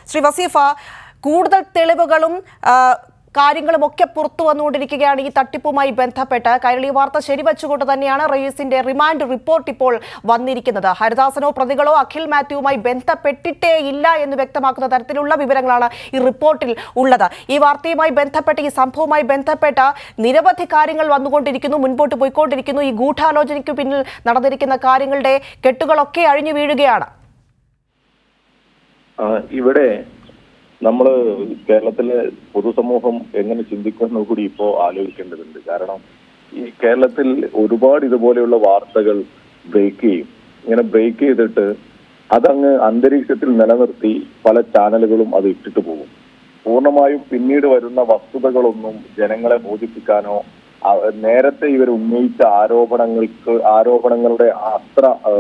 ശ്രീ വസീഫ കൂടുതൽ തെളിവുകളും ആ, കാര്യങ്ങളും ഒക്കെ പുറത്തു വന്നുകൊണ്ടിരിക്കുകയാണ് ഈ തട്ടിപ്പുമായി ബന്ധപ്പെട്ട് കൈരളി വാർത്ത ശരിവെച്ചുകൊണ്ട് തന്നെയാണ് റയീസിന്റെ റിമാൻഡ് റിപ്പോർട്ട് ഇപ്പോൾ വന്നിരിക്കുന്നത് ഹരിദാസനോ പ്രതികളോ അഖിൽ മാത്യുവുമായി ബന്ധപ്പെട്ടിട്ടേ ഇല്ല എന്ന് വ്യക്തമാക്കുന്ന തരത്തിലുള്ള വിവരങ്ങളാണ് ഈ റിപ്പോർട്ടിൽ ഉള്ളത് ഈ വാർത്തയുമായി ബന്ധപ്പെട്ട് ഈ സംഭവവുമായി ബന്ധപ്പെട്ട നിരവധി കാര്യങ്ങൾ വന്നുകൊണ്ടിരിക്കുന്നു മുൻപോട്ട് പോയിക്കൊണ്ടിരിക്കുന്നു ഈ ഗൂഢാലോചനയ്ക്ക് പിന്നിൽ നടന്നിരിക്കുന്ന കാര്യങ്ങളുടെ കെട്ടുകളൊക്കെ അഴിഞ്ഞു വീഴുകയാണ് ആ, ഇവിടെ നമ്മൾ കേരളത്തിലെ പൊതുസമൂഹം എങ്ങനെ ചിന്തിക്കുന്നു കൂടി ഇപ്പോ ആലോചിക്കേണ്ടതുണ്ട് കാരണം ഈ കേരളത്തിൽ ഒരുപാട് ഇതുപോലെയുള്ള വാർത്തകൾ ബ്രേക്ക് ചെയ്യും ഇങ്ങനെ ബ്രേക്ക് ചെയ്തിട്ട് അതങ്ങ് അന്തരീക്ഷത്തിൽ നിലനിർത്തി പല ചാനലുകളും അത് ഇട്ടിട്ട് പോകും പൂർണ്ണമായും പിന്നീട് വരുന്ന വസ്തുതകളൊന്നും ജനങ്ങളെ ബോധിപ്പിക്കാനോ ആ, നേരത്തെ ഇവർ ഉന്നയിച്ച ആരോപണങ്ങൾക്ക് ആരോപണങ്ങളുടെ അത്ര ആ,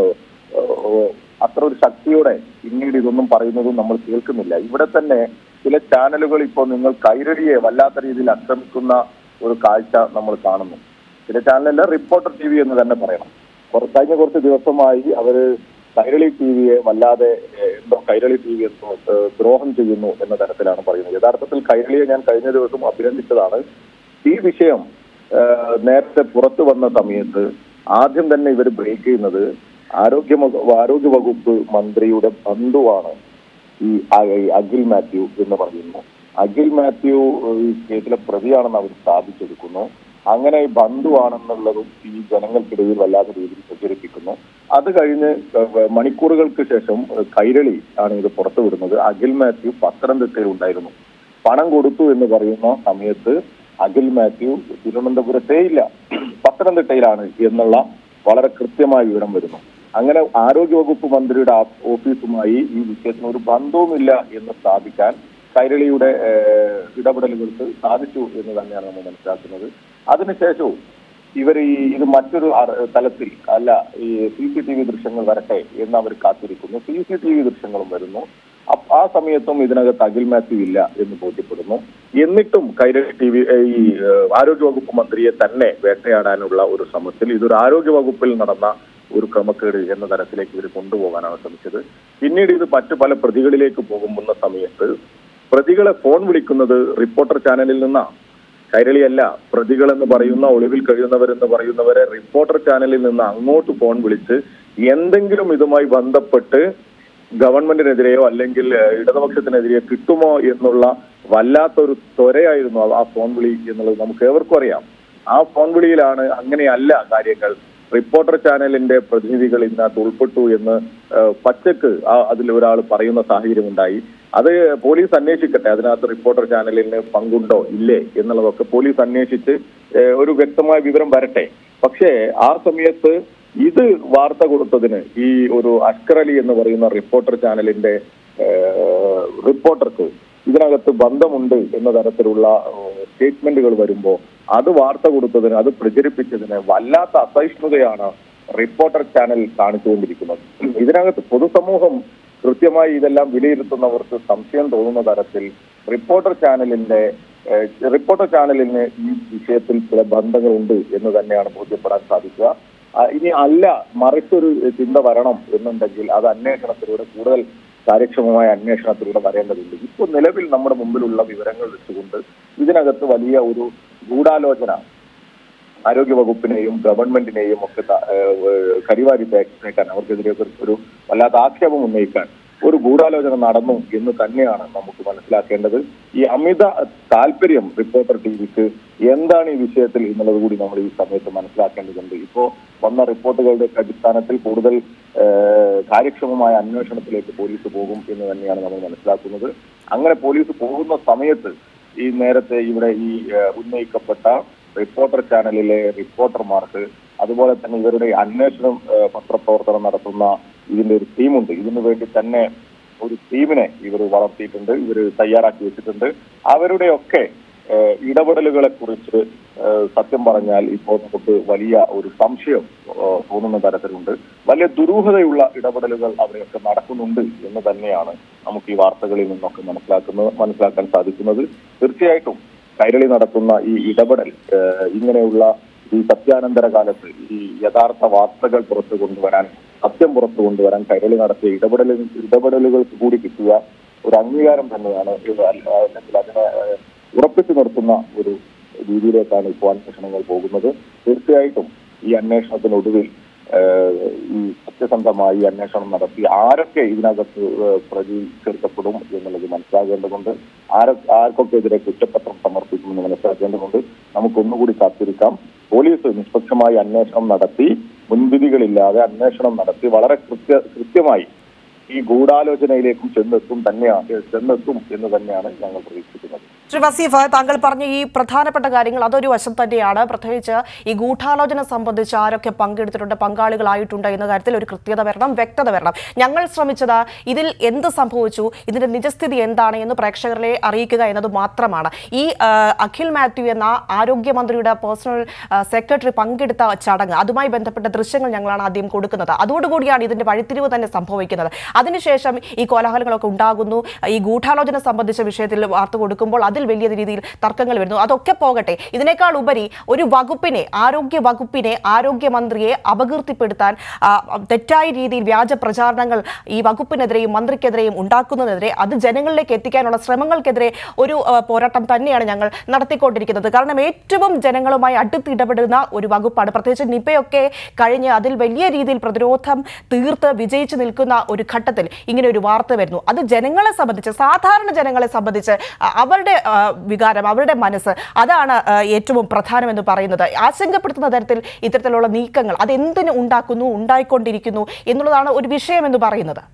ആ, അത്ര ഒരു ശക്തിയോടെ പിന്നീട് ഇതൊന്നും പറയുന്നതും നമ്മൾ കേൾക്കുന്നില്ല ഇവിടെ തന്നെ ചില ചാനലുകൾ ഇപ്പോൾ നിങ്ങൾ കൈരടിയെ വല്ലാത്ത രീതിയിൽ ആക്രമിക്കുന്ന ഒരു കാഴ്ച നമ്മൾ കാണുന്നു ചില ചാനലല്ല റിപ്പോർട്ടർ ടി വി എന്ന് തന്നെ പറയണം കുറ- കഴിഞ്ഞ കുറച്ച് ദിവസമായി അവര് കൈരളി ടി വിയെ വല്ലാതെ ഏഹ്, എന്തോ കൈരളി ടി വി എന്തോ ഏഹ്, ദ്രോഹം ചെയ്യുന്നു എന്ന തരത്തിലാണ് പറയുന്നത് യഥാർത്ഥത്തിൽ കൈരളിയെ ഞാൻ കഴിഞ്ഞ ദിവസം അഭിനന്ദിച്ചതാണ് ഈ വിഷയം ഏഹ്, നേരത്തെ പുറത്തു വന്ന സമയത്ത് ആദ്യം തന്നെ ഇവർ ബ്രേക്ക് ചെയ്യുന്നത് ആരോഗ്യ ആരോഗ്യ വകുപ്പ് മന്ത്രിയുടെ ബന്ധുവാണ് ഈ അ- ഈ അഖിൽ മാത്യു എന്ന് പറയുന്നു അഖിൽ മാത്യു ഏഹ്, ഈ കേസിലെ പ്രതിയാണെന്ന് അവർ സ്ഥാപിച്ചെടുക്കുന്നു അങ്ങനെ ഈ ബന്ധുവാണെന്നുള്ളതും ഈ ജനങ്ങൾക്കിടയിൽ വല്ലാത്ത രീതിയിൽ പ്രചരിപ്പിക്കുന്നു അത് കഴിഞ്ഞ് ഏഹ്, മണിക്കൂറുകൾക്ക് ശേഷം ഏഹ്, കൈരളി ആണ് ഇത് പുറത്തുവിടുന്നത് അഖിൽ മാത്യു പത്തനംതിട്ടയിൽ ഉണ്ടായിരുന്നു പണം കൊടുത്തു എന്ന് പറയുന്ന സമയത്ത് അഖിൽ മാത്യു തിരുവനന്തപുരത്തേ ഇല്ല പത്തനംതിട്ടയിലാണ് എന്നുള്ള വളരെ കൃത്യമായ വിവരം വരുന്നു അങ്ങനെ ആരോഗ്യവകുപ്പ് മന്ത്രിയുടെ ആ- ഓഫീസുമായി ഈ വിഷയത്തിന് ഒരു ബന്ധവുമില്ല എന്ന് സ്ഥാപിക്കാൻ കൈരളിയുടെ ഏഹ്, ഇടപെടലുകൾക്ക് സാധിച്ചു എന്ന് തന്നെയാണ് നമ്മൾ മനസ്സിലാക്കുന്നത് അതിനുശേഷവും ഇവർ ഈ ഇത് മറ്റൊരു അറ- തലത്തിൽ അല്ല ഈ സി സി ടി വി ദൃശ്യങ്ങൾ വരട്ടെ എന്ന് അവർ കാത്തിരിക്കുന്നു സി സി ടി വി ദൃശ്യങ്ങളും വരുന്നു അപ്പ- ആ സമയത്തും ഇതിനകത്ത് അഖിൽ മാത്യു ഇല്ല എന്ന് ബോധ്യപ്പെടുന്നു എന്നിട്ടും കൈരളി ടി വി ഈ ഏഹ്, ആരോഗ്യവകുപ്പ് മന്ത്രിയെ തന്നെ വേട്ടയാടാനുള്ള ഒരു ശ്രമത്തിൽ ഇതൊരു ആരോഗ്യവകുപ്പിൽ നടന്ന ഒരു ക്രമക്കേട് എന്ന തരത്തിലേക്ക് ഇവർ കൊണ്ടുപോകാനാണ് ശ്രമിച്ചത് പിന്നീട് ഇത് മറ്റു പല പ്രതികളിലേക്ക് പോകുന്ന സമയത്ത് പ്രതികളെ ഫോൺ വിളിക്കുന്നത് റിപ്പോർട്ടർ ചാനലിൽ നിന്നാണ് കൈരളിയല്ല പ്രതികൾ എന്ന് പറയുന്ന ഒളിവിൽ കഴിയുന്നവരെന്ന് പറയുന്നവരെ റിപ്പോർട്ടർ ചാനലിൽ നിന്ന് അങ്ങോട്ട് ഫോൺ വിളിച്ച് എന്തെങ്കിലും ഇതുമായി ബന്ധപ്പെട്ട് ഗവൺമെന്റിനെതിരെയോ അല്ലെങ്കിൽ ഏഹ്, ഇടതുപക്ഷത്തിനെതിരെയോ കിട്ടുമോ എന്നുള്ള വല്ലാത്തൊരു ത്വരയായിരുന്നു ആ- ആ ഫോൺ വിളി എന്നുള്ളത് നമുക്ക് ഏവർക്കും അറിയാം ആ ഫോൺ വിളിയിലാണ് അങ്ങനെയല്ല കാര്യങ്ങൾ റിപ്പോർട്ടർ ചാനലിന്റെ പ്രതിനിധികൾ ഇതിനകത്ത് ഉൾപ്പെട്ടു എന്ന് ഏഹ്, പച്ചക്ക് ആ- അതിൽ ഒരാൾ പറയുന്ന സാഹചര്യം ഉണ്ടായി അത് പോലീസ് അന്വേഷിക്കട്ടെ അതിനകത്ത് റിപ്പോർട്ടർ ചാനലിന് പങ്കുണ്ടോ ഇല്ലേ എന്നുള്ളതൊക്കെ പോലീസ് അന്വേഷിച്ച് ഏഹ്, ഒരു വ്യക്തമായ വിവരം വരട്ടെ പക്ഷേ ആ സമയത്ത് ഇത് വാർത്ത കൊടുത്തതിന് ഈ ഒരു അഷ്കർ അലി എന്ന് പറയുന്ന റിപ്പോർട്ടർ ചാനലിന്റെ ഏഹ്, റിപ്പോർട്ടർക്ക് ഇതിനകത്ത് ബന്ധമുണ്ട് എന്ന തരത്തിലുള്ള ഏഹ്, സ്റ്റേറ്റ്മെന്റുകൾ വരുമ്പോൾ അത് വാർത്ത കൊടുത്തതിന് അത് പ്രചരിപ്പിച്ചതിന് വല്ലാത്ത അസഹിഷ്ണുതയാണ് റിപ്പോർട്ടർ ചാനൽ കാണിച്ചുകൊണ്ടിരിക്കുന്നത് ഇതിനകത്ത് പൊതുസമൂഹം കൃത്യമായി ഇതെല്ലാം വിലയിരുത്തുന്നവർക്ക് സംശയം തോന്നുന്ന തരത്തിൽ റിപ്പോർട്ടർ ചാനലിന്റെ ഏഹ്, റിപ്പോർട്ടർ ചാനലിന് ഈ വിഷയത്തിൽ ചില ബന്ധങ്ങളുണ്ട് എന്ന് തന്നെയാണ് ബോധ്യപ്പെടാൻ സാധിക്കുക ആ, ഇനി അല്ല മറിച്ചൊരു ചിന്ത വരണം എന്നുണ്ടെങ്കിൽ അത് അന്വേഷണത്തിലൂടെ കൂടുതൽ കാര്യക്ഷമമായ അന്വേഷണത്തിലൂടെ വരേണ്ടതുണ്ട് ഇപ്പോൾ നിലവിൽ നമ്മുടെ മുമ്പിലുള്ള വിവരങ്ങൾ വെച്ചുകൊണ്ട് ഇതിനകത്ത് വലിയ ഒരു ഗൂഢാലോചന ആരോഗ്യവകുപ്പിനെയും ഗവൺമെന്റിനെയും ഒക്കെ ത- ഏഹ് ഏഹ് കരിവാരി തേക്കാൻ അവർക്കെതിരെ ഒരു- ഒരു വല്ലാത്ത ആക്ഷേപം ഉന്നയിക്കാൻ ഒരു ഗൂഢാലോചന നടന്നു എന്ന് തന്നെയാണ് നമുക്ക് മനസ്സിലാക്കേണ്ടത് ഈ അമിത താല്പര്യം റിപ്പോർട്ടർ ടി വിക്ക് എന്താണ് ഈ വിഷയത്തിൽ എന്നുള്ളത് കൂടി നമ്മൾ ഈ സമയത്ത് മനസ്സിലാക്കേണ്ടതുണ്ട് ഇപ്പോ വന്ന റിപ്പോർട്ടുകളുടെ അടിസ്ഥാനത്തിൽ കൂടുതൽ ഏഹ്, കാര്യക്ഷമമായ അന്വേഷണത്തിലേക്ക് പോലീസ് പോകും എന്ന് തന്നെയാണ് നമ്മൾ മനസ്സിലാക്കുന്നത് അങ്ങനെ പോലീസ് പോകുന്ന സമയത്ത് ഈ നേരത്തെ ഇവിടെ ഈ ഏഹ്, ഉന്നയിക്കപ്പെട്ട റിപ്പോർട്ടർ ചാനലിലെ റിപ്പോർട്ടർമാർക്ക് അതുപോലെ തന്നെ ഇവരുടെ അന്വേഷണം ഏഹ്, പത്രപ്രവർത്തനം നടത്തുന്ന ഇതിന്റെ ഒരു ടീമുണ്ട് ഇതിനു വേണ്ടി തന്നെ ഒരു ടീമിനെ ഇവർ വളർത്തിയിട്ടുണ്ട് ഇവർ തയ്യാറാക്കി വെച്ചിട്ടുണ്ട് അവരുടെയൊക്കെ ഏഹ്, ഇടപെടലുകളെ കുറിച്ച് ഏഹ്, സത്യം പറഞ്ഞാൽ ഇപ്പോൾ നമുക്ക് വലിയ ഒരു സംശയം ഏഹ്, തോന്നുന്ന തരത്തിലുണ്ട് വലിയ ദുരൂഹതയുള്ള ഇടപെടലുകൾ അവരൊക്കെ നടക്കുന്നുണ്ട് എന്ന് തന്നെയാണ് നമുക്ക് ഈ വാർത്തകളിൽ നിന്നൊക്കെ മനസ്സിലാക്കുന്നത് മനസ്സിലാക്കാൻ സാധിക്കുന്നത് തീർച്ചയായിട്ടും കൈരളി നടത്തുന്ന ഈ ഇടപെടൽ ഏഹ്, ഇങ്ങനെയുള്ള ഈ സത്യാനന്തര കാലത്ത് ഈ യഥാർത്ഥ വാർത്തകൾ പുറത്തു കൊണ്ടുവരാൻ സത്യം പുറത്തു കൊണ്ടുവരാൻ കൈരളി നടത്തിയ ഇടപെടൽ ഇടപെടലുകൾക്ക് കൂടി കിട്ടിയ ഒരു അംഗീകാരം തന്നെയാണ് ഇത് അല്ല- അല്ലെങ്കിൽ അതിനെ ഏഹ്, ഉറപ്പിച്ചു നിർത്തുന്ന ഒരു രീതിയിലേക്കാണ് ഇപ്പോൾ അന്വേഷണങ്ങൾ പോകുന്നത് തീർച്ചയായിട്ടും ഈ അന്വേഷണത്തിനൊടുവിൽ ഏഹ്, ഈ സത്യസന്ധമായി അന്വേഷണം നടത്തി ആരൊക്കെ ഇതിനകത്ത് ഏഹ്, പ്രതി ചേർക്കപ്പെടും എന്നുള്ളത് മനസ്സിലാകേണ്ടതുണ്ട് ആര ആർക്കൊക്കെ എതിരെ കുറ്റപത്രം സമർപ്പിക്കുമെന്ന് മനസ്സിലാക്കേണ്ടതുണ്ട് നമുക്കൊന്നുകൂടി കാത്തിരിക്കാം പോലീസ് നിഷ്പക്ഷമായി അന്വേഷണം നടത്തി മുൻവിധികളില്ലാതെ അന്വേഷണം നടത്തി വളരെ കൃത്യ കൃത്യമായി ഈ ഗൂഢാലോചനയിലേക്കും ചെന്നെത്തും തന്നെയാണ് ചെന്നെത്തും എന്ന് തന്നെയാണ് ഞങ്ങൾ പ്രതീക്ഷിക്കുന്നത് ശ്രീ വസീഫ് താങ്കൾ പറഞ്ഞ ഈ പ്രധാനപ്പെട്ട കാര്യങ്ങൾ അതൊരു വശം തന്നെയാണ് പ്രത്യേകിച്ച് ഈ ഗൂഢാലോചന സംബന്ധിച്ച് ആരൊക്കെ പങ്കെടുത്തിട്ടുണ്ട് പങ്കാളികളായിട്ടുണ്ട് എന്ന കാര്യത്തിൽ ഒരു കൃത്യത വരണം വ്യക്തത വരണം ഞങ്ങൾ ശ്രമിച്ചത് ഇതിൽ എന്ത് സംഭവിച്ചു ഇതിന്റെ നിജസ്ഥിതി എന്താണ് എന്ന് പ്രേക്ഷകരെ അറിയിക്കുക എന്നത് മാത്രമാണ് ഈ ആ, അഖിൽ മാത്യു എന്ന ആരോഗ്യമന്ത്രിയുടെ പേഴ്സണൽ സെക്രട്ടറി പങ്കെടുത്ത ചടങ്ങ് അതുമായി ബന്ധപ്പെട്ട ദൃശ്യങ്ങൾ ഞങ്ങളാണ് ആദ്യം കൊടുക്കുന്നത് അതോടുകൂടിയാണ് ഇതിന്റെ വഴിത്തിരിവ് തന്നെ സംഭവിക്കുന്നത് അതിനുശേഷം ഈ കോലാഹലങ്ങളൊക്കെ ഉണ്ടാകുന്നു ഈ ഗൂഢാലോചന സംബന്ധിച്ച വിഷയത്തിൽ വാർത്ത കൊടുക്കുമ്പോൾ അതിൽ വലിയ രീതിയിൽ തർക്കങ്ങൾ വരുന്നു അതൊക്കെ പോകട്ടെ ഇതിനേക്കാൾ ഉപരി ഒരു വകുപ്പിനെ ആരോഗ്യ വകുപ്പിനെ ആരോഗ്യമന്ത്രിയെ അപകീർത്തിപ്പെടുത്താൻ ആ, തെറ്റായ രീതിയിൽ വ്യാജ പ്രചാരണങ്ങൾ ഈ വകുപ്പിനെതിരെയും മന്ത്രിക്കെതിരെയും ഉണ്ടാക്കുന്നതിനെതിരെ അത് ജനങ്ങളിലേക്ക് എത്തിക്കാനുള്ള ശ്രമങ്ങൾക്കെതിരെ ഒരു ആ, പോരാട്ടം തന്നെയാണ് ഞങ്ങൾ നടത്തിക്കൊണ്ടിരിക്കുന്നത് കാരണം ഏറ്റവും ജനങ്ങളുമായി അടുത്തിടപെടുന്ന ഒരു വകുപ്പാണ് പ്രത്യേകിച്ച് നിപയൊക്കെ കഴിഞ്ഞ് അതിൽ വലിയ രീതിയിൽ പ്രതിരോധം തീർത്ത് വിജയിച്ചു നിൽക്കുന്ന ഒരു ഘട്ടത്തിൽ ഇങ്ങനെ ഒരു വാർത്ത വരുന്നു അത് ജനങ്ങളെ സംബന്ധിച്ച് സാധാരണ ജനങ്ങളെ സംബന്ധിച്ച് ആ, അവരുടെ ആ, വികാരം അവരുടെ മനസ്സ് അതാണ് ആ, ഏറ്റവും പ്രധാനമെന്ന് പറയുന്നത് ആശങ്കപ്പെടുത്തുന്ന തരത്തിൽ ഇത്തരത്തിലുള്ള നീക്കങ്ങൾ അത് എന്തിന് ഉണ്ടാക്കുന്നു ഉണ്ടായിക്കൊണ്ടിരിക്കുന്നു എന്നുള്ളതാണ് ഒരു വിഷയമെന്ന് പറയുന്നത്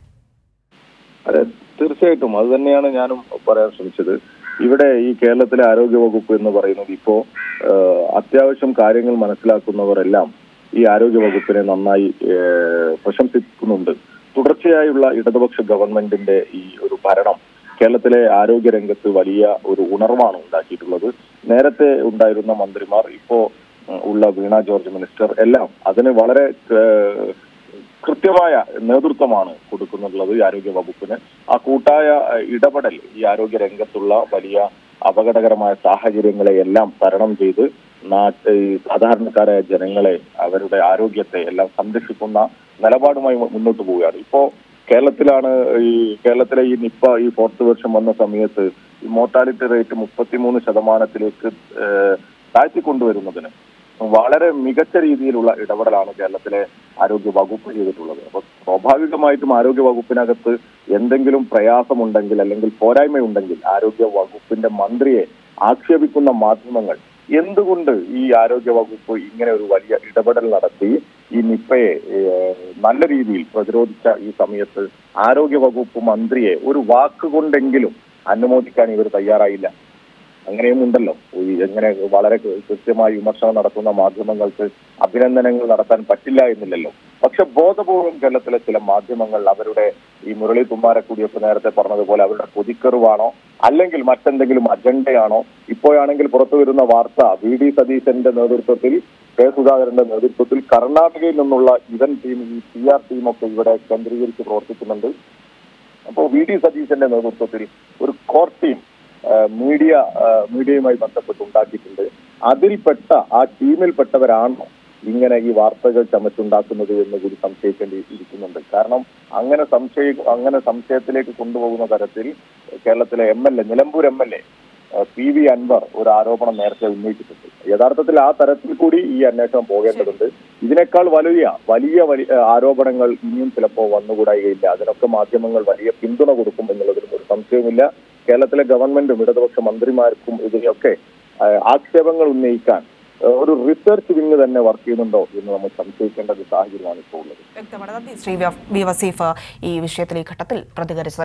അതെ തീർച്ചയായിട്ടും അത് തന്നെയാണ് ഞാനും പറയാൻ ശ്രമിച്ചത് ഇവിടെ ഈ കേരളത്തിലെ ആരോഗ്യ വകുപ്പ് എന്ന് പറയുന്നത് ഇപ്പോ ഏഹ്, അത്യാവശ്യം കാര്യങ്ങൾ മനസ്സിലാക്കുന്നവരെല്ലാം ഈ ആരോഗ്യ വകുപ്പിനെ നന്നായി ഏഹ്, പ്രശംസിക്കുന്നുണ്ട് തുടർച്ചയായുള്ള ഇടതുപക്ഷ ഗവൺമെന്റിന്റെ ഈ ഒരു ഭരണം കേരളത്തിലെ ആരോഗ്യ രംഗത്ത് വലിയ ഒരു ഉണർവാണ് ഉണ്ടാക്കിയിട്ടുള്ളത് നേരത്തെ ഉണ്ടായിരുന്ന മന്ത്രിമാർ ഇപ്പോ ഉം, ഉള്ള വീണ ജോർജ് മിനിസ്റ്റർ എല്ലാം അതിന് വളരെ ഏഹ്, കൃത്യമായ നേതൃത്വമാണ് കൊടുക്കുന്നുള്ളത് ഈ ആരോഗ്യ വകുപ്പിന് ആ കൂട്ടായ ഏഹ്, ഇടപെടൽ ഈ ആരോഗ്യ രംഗത്തുള്ള വലിയ അപകടകരമായ സാഹചര്യങ്ങളെ എല്ലാം തരണം ചെയ്ത് നാട്ട് ഈ സാധാരണക്കാരായ ജനങ്ങളെ അവരുടെ ആരോഗ്യത്തെ എല്ലാം സംരക്ഷിക്കുന്ന നിലപാടുമായി മു- മുന്നോട്ട് പോവുകയാണ് ഇപ്പോ കേരളത്തിലാണ് ഈ കേരളത്തിലെ ഈ നിപ്പ ഈ ഫോർത്ത് വർഷം വന്ന സമയത്ത് ഈ മോർട്ടാലിറ്റി റേറ്റ് മുപ്പത്തിമൂന്ന് ശതമാനത്തിലേക്ക് ഏഹ്, താഴ്ത്തിക്കൊണ്ടുവരുന്നതിന് വളരെ മികച്ച രീതിയിലുള്ള ഇടപെടലാണ് കേരളത്തിലെ ആരോഗ്യ വകുപ്പ് ചെയ്തിട്ടുള്ളത് അപ്പൊ സ്വാഭാവികമായിട്ടും ആരോഗ്യ വകുപ്പിനകത്ത് എന്തെങ്കിലും പ്രയാസമുണ്ടെങ്കിൽ അല്ലെങ്കിൽ പോരായ്മയുണ്ടെങ്കിൽ ആരോഗ്യ വകുപ്പിന്റെ മന്ത്രിയെ ആക്ഷേപിക്കുന്ന മാധ്യമങ്ങൾ എന്തുകൊണ്ട് ഈ ആരോഗ്യ വകുപ്പ് ഇങ്ങനെ ഒരു വലിയ ഇടപെടൽ നടത്തി ഈ നിപ്പയെ ഏഹ്, നല്ല രീതിയിൽ പ്രതിരോധിച്ച ഈ സമയത്ത് ആരോഗ്യ വകുപ്പ് മന്ത്രിയെ ഒരു വാക്കുകൊണ്ടെങ്കിലും അനുമോദിക്കാൻ ഇവർ തയ്യാറായില്ല അങ്ങനെയും ഉണ്ടല്ലോ ഈ എങ്ങനെ വളരെ കൃത്യമായി വിമർശനം നടത്തുന്ന മാധ്യമങ്ങൾക്ക് അഭിനന്ദനങ്ങൾ നടത്താൻ പറ്റില്ല എന്നില്ലല്ലോ പക്ഷെ ബോധപൂർവം കേരളത്തിലെ ചില മാധ്യമങ്ങൾ അവരുടെ ഈ മുരളി തുമ്മാരക്കുടിയൊക്കെ നേരത്തെ പറഞ്ഞതുപോലെ അവരുടെ കൊതിക്കറിവാണോ അല്ലെങ്കിൽ മറ്റെന്തെങ്കിലും അജണ്ടയാണോ ഇപ്പോഴാണെങ്കിൽ പുറത്തു വരുന്ന വാർത്ത വി ഡി സതീശന്റെ നേതൃത്വത്തിൽ കെ സുധാകരന്റെ നേതൃത്വത്തിൽ കർണാടകയിൽ നിന്നുള്ള ഇവൻ ടീം ഈ പി ആർ ടീമൊക്കെ ഇവിടെ കേന്ദ്രീകരിച്ച് പ്രവർത്തിക്കുന്നുണ്ട് അപ്പോൾ വി ഡി സതീശന്റെ നേതൃത്വത്തിൽ ഒരു കോർ ടീം ആ, മീഡിയ ആ, മീഡിയയുമായി ബന്ധപ്പെട്ട് ഉണ്ടാക്കിയിട്ടുണ്ട് അതിൽപ്പെട്ട ആ ടീമിൽപ്പെട്ടവരാണോ ഇങ്ങനെ ഈ വാർത്തകൾ ചമച്ചുണ്ടാക്കുന്നത് എന്ന് കൂടി സംശയിക്കേണ്ടി ഇരിക്കുന്നുണ്ട് കാരണം അങ്ങനെ സംശയ അങ്ങനെ സംശയത്തിലേക്ക് കൊണ്ടുപോകുന്ന തരത്തിൽ കേരളത്തിലെ M L A Nilambur M L A P V Anvar ഒരു ആരോപണം നേരത്തെ ഉന്നയിച്ചിട്ടുണ്ട് യഥാർത്ഥത്തിൽ ആ തരത്തിൽ കൂടി ഈ അന്വേഷണം പോകേണ്ടതുണ്ട് ഇതിനേക്കാൾ വലിയ വലിയ വലിയ ആരോപണങ്ങൾ ഇനിയും ചിലപ്പോൾ വന്നുകൂടായികയില്ല അതിനൊക്കെ മാധ്യമങ്ങൾ വലിയ പിന്തുണ കൊടുക്കും എന്നുള്ളതിലും ഒരു സംശയവുമില്ല കേരളത്തിലെ ഗവൺമെന്റും ഇടതുപക്ഷ മന്ത്രിമാർക്കും ഇതിനെയൊക്കെ ആ, ആക്ഷേപങ്ങൾ ഉന്നയിക്കാൻ ആ, ഒരു റിസർച്ച് വിങ് തന്നെ വർക്ക് ചെയ്യുന്നുണ്ടോ എന്ന് നമ്മൾ സംശയിക്കേണ്ട ഒരു സാഹചര്യമാണ് ഇപ്പോൾ ഉള്ളത് വ്യക്തമാണ് നന്ദി ശ്രീ വി വസീഫ് ഈ വിഷയത്തിൽ ഈ ഘട്ടത്തിൽ പ്രതികരിച്ചത്